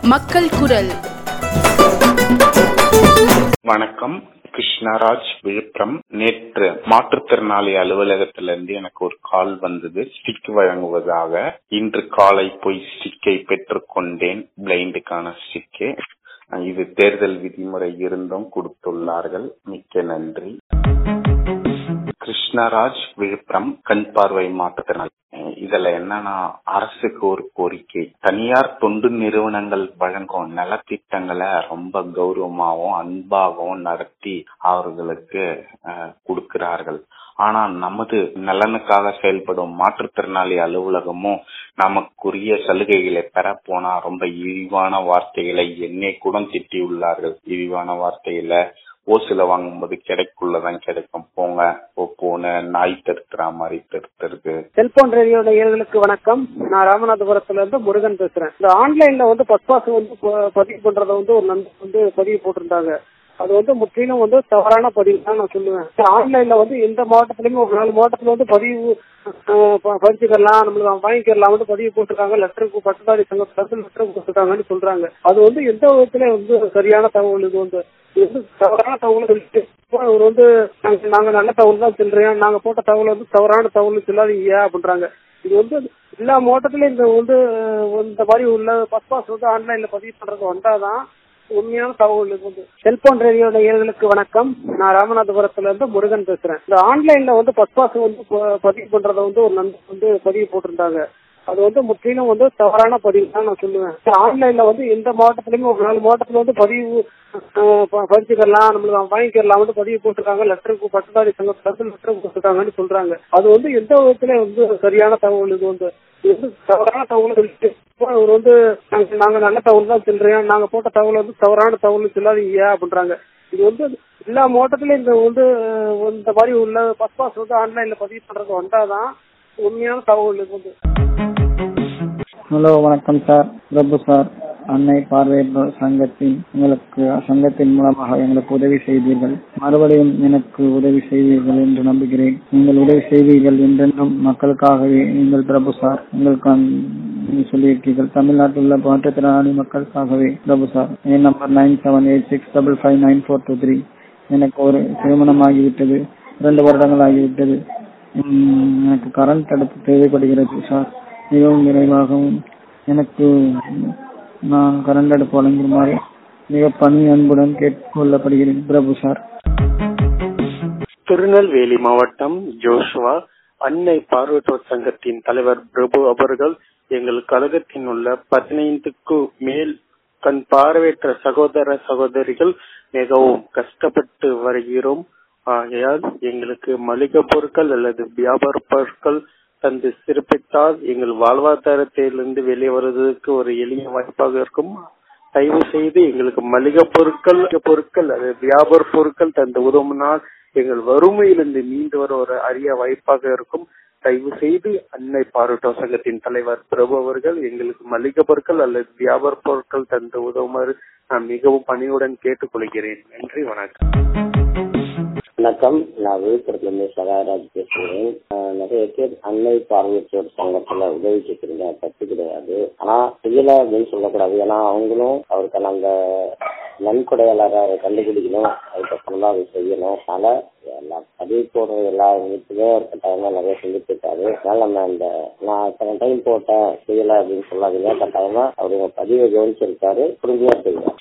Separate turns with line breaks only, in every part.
மக்கள் குரல்
வணக்கம் கிருஷ்ணராஜ் விழுப்புரம் நேற்று மாற்றுத்திறனாளி அலுவலகத்திலிருந்து எனக்கு ஒரு கால் வந்தது ஸ்டிக் வழங்குவதாக இன்று காலை போய் ஸ்டிக்கை பெற்றுக் கொண்டேன் பிளைண்டுக்கான ஸ்டிக்கு இது தேர்தல் விதிமுறை இருந்தும் கொடுத்துள்ளார்கள் மிக்க நன்றி கிருஷ்ணராஜ் விழுப்புரம் கண் பார்வை மாற்றுத்திறனாளி இதுல என்னன்னா அரசுக்கு ஒரு கோரிக்கை தனியார் தொண்டு நிறுவனங்கள் வழங்கும் நலத்திட்டங்களை ரொம்ப கௌரவமாகவும் அன்பாகவும் நடத்தி அவர்களுக்கு கொடுக்கிறார்கள் ஆனா நமது நலனுக்காக செயல்படும் மாற்றுத்திறனாளி அலுவலகமும் நமக்குரிய சலுகைகளை பெற போனா ரொம்ப இழிவான வார்த்தைகளை என்னை கூட திட்டியுள்ளார்கள் இழிவான வார்த்தையில ஓசில வாங்கும்போது கிடைக்குள்ளதான் கிடைக்கும் போங்க போன நாய் தருத்துற மாதிரி தருத்துருக்கு
செல்போன் ரேடியோ நேயர்களுக்கு வணக்கம் நான் ராமநாதபுரத்துல இருந்து முருகன் பேசுறேன் இந்த ஆன்லைன்ல வந்து பஸ் பாஸ் வந்து பதிவு பண்றத வந்து ஒரு நண்பர் வந்து பதிவு போட்டிருந்தாங்க அது வந்து முற்றிலும் வந்து தவறான பதிவு தான் நான் சொல்லுவேன் ஆன்லைன்ல வந்து எந்த மாவட்டத்திலயுமே ஒரு நாலு மாவட்டத்துல வந்து பதிவு படிச்சுக்கலாம் நம்மளுக்கு வாங்கிக்கலாம் வந்து பதிவு போட்டிருக்காங்க லெட்டருக்கு பட்டதாரி சங்கத்துல லெட்டர் போட்டிருக்காங்கன்னு சொல்றாங்க அது வந்து எந்த விதத்துல வந்து சரியான தகவல் இது வந்து இது வந்து தவறான தகவல் சொல்லிட்டு அவர் வந்து நாங்க நல்ல தகவல் தான் சொல்றேன் நாங்க போட்ட தகவல் வந்து தவறான தகவல் சொல்லாதீங்க அப்படின்றாங்க இது வந்து எல்லா மாவட்டத்திலயும் இந்த வந்து இந்த மாதிரி உள்ள பஸ் பாஸ் வந்து ஆன்லைன்ல பதிவு பண்றது வந்தாதான் உண்மையான தகவல் இது வந்து செல்போன் ரேடியோ நேயர்களுக்கு வணக்கம் நான் ராமநாதபுரத்துல இருந்து முருகன் பேசுறேன் இந்த ஆன்லைன்ல வந்து பஸ் பாஸ் வந்து பதிவு பண்றத வந்து ஒரு நண்பர் வந்து பதிவு போட்டிருந்தாங்க அது வந்து முற்றிலும் வந்து தவறான பதிவு தான் நான் சொல்லுவேன் ஆன்லைன்ல வந்து எந்த மாவட்டத்திலயுமே ஒரு நாலு மாவட்டத்துல வந்து பதிவு படிச்சுக்கலாம் நம்மளுக்கு வாங்கிக்கலாம் வந்து பதிவு போட்டிருக்காங்க லெட்டருக்கு பட்டதாரி சங்கத்துல லெட்டர் போட்டிருக்காங்கன்னு சொல்றாங்க அது வந்து எந்த விதத்துல வந்து சரியான தகவல் இது வந்து இது வந்து தவறான தகவல் சொல்லிட்டு அவர் வந்து நாங்க நல்ல தகவல் தான் சொல்றேன் நாங்க போட்ட தகவல் வந்து தவறான தகவல் சொல்லாதீங்க அப்படின்றாங்க இது வந்து எல்லா மாவட்டத்திலயும் இந்த வந்து இந்த மாதிரி உள்ள பஸ் பாஸ் வந்து ஆன்லைன்ல பதிவு பண்றது வந்தாதான் உண்மையான தகவல் இது வந்து
ஹலோ வணக்கம் சார் பிரபு சார் அன்னை பார்வையற்றோர் சங்கத்தின் உங்களுக்கு சங்கத்தின் மூலமாக எங்களுக்கு உதவி செய்தீர்கள் மறுபடியும் எனக்கு உதவி செய்வீர்கள் என்று நம்புகிறேன் நீங்கள் உதவி செய்வீர்கள் என்றென்றும் மக்களுக்காகவே நீங்கள் பிரபு சார் உங்களுக்கு சொல்லியிருக்கீர்கள் தமிழ்நாட்டில் உள்ள மாற்றுத்திறனாளி மக்களுக்காகவே பிரபு சார் என் number nine seven eight six double five nine four two three எனக்கு ஒரு திருமணம் ஆகிவிட்டது இரண்டு வருடங்கள் ஆகிவிட்டது எனக்கு கரண்ட் அடுப்பு தேவைப்படுகிறது சார் மிகவும் விரைவாகவும் எனக்கு நான் கரண்ட் அடுப்பு வழங்குமாறு மிக பணி அன்புடன் கேட்டுக்கொள்ளப்படுகிறேன் பிரபு சார்
திருநெல்வேலி மாவட்டம் ஜோஷுவா அன்னை பார்வையற்றோர் சங்கத்தின் தலைவர் பிரபு அவர்கள் எங்கள் கழகத்தின் உள்ள பதினைந்துக்கு மேல் கண் பார்வையற்ற சகோதர சகோதரிகள் மிகவும் கஷ்டப்பட்டு வருகிறோம் ஆகையால் எங்களுக்கு மளிகை பொருட்கள் அல்லது வியாபார பொருட்கள் தந்து சிறப்பித்தால் எங்கள் வாழ்வாதாரத்திலிருந்து வெளியே வருவதற்கு ஒரு எளிய வாய்ப்பாக இருக்கும் தயவு செய்து எங்களுக்கு மளிகை பொருட்கள் பொருட்கள் அல்லது வியாபார பொருட்கள் தந்து உதவுனால் எங்கள் வறுமையிலிருந்து மீண்டு வர ஒரு அரிய வாய்ப்பாக இருக்கும் தயவு செய்து அன்னை பார்வையற்றோர் சங்கத்தின் தலைவர் பிரபு அவர்கள் எங்களுக்கு மளிகை பொருட்கள் அல்லது வியாபார பொருட்கள் தந்து உதவுமாறு நான் மிகவும் பணியுடன் கேட்டுக்கொள்கிறேன் நன்றி வணக்கம்
வணக்கம் நான் விழுப்புரத்துல இருந்து சகாராஜ் பேசுகிறேன் நிறைய பேர் அன்னை பார்வையற்றோர் சங்கத்துல உதவி கேட்கிறீங்க தப்பு கிடையாது ஆனா செய்யல அப்படின்னு சொல்லக்கூடாது ஏன்னா அவங்களும் அவருக்கான அந்த நன்கொடையாளரை கண்டுபிடிக்கணும் அதுக்கப்புறம் தான் அதை செய்யணும் அதனால எல்லா பதிவு போடுற எல்லா வீட்டுமே ஒரு கட்டாயமா நிறைய செஞ்சுட்டு இருக்காரு அதனால நம்ம அந்த நான் இத்தனை டைம் போட்டேன் செய்யல அப்படின்னு சொல்லாதீங்க கட்டாயமா அவருங்க பதிவை கவனிச்சிருக்காரு புரிஞ்சுதான் செய்யலாம்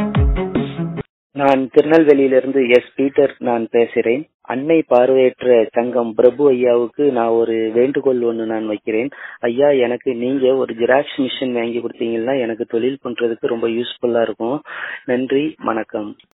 நான் திருநெல்வேலியிலிருந்து எஸ் பீட்டர் நான் பேசுறேன் அன்னை பார்வையற்ற சங்கம் பிரபு ஐயாவுக்கு நான் ஒரு வேண்டுகோள் ஒன்று நான் வைக்கிறேன் ஐயா எனக்கு நீங்க ஒரு ஜெராக்ஸ் மிஷின் வாங்கி கொடுத்தீங்கன்னா எனக்கு தொழில் பண்றதுக்கு ரொம்ப யூஸ்ஃபுல்லா இருக்கும் நன்றி வணக்கம்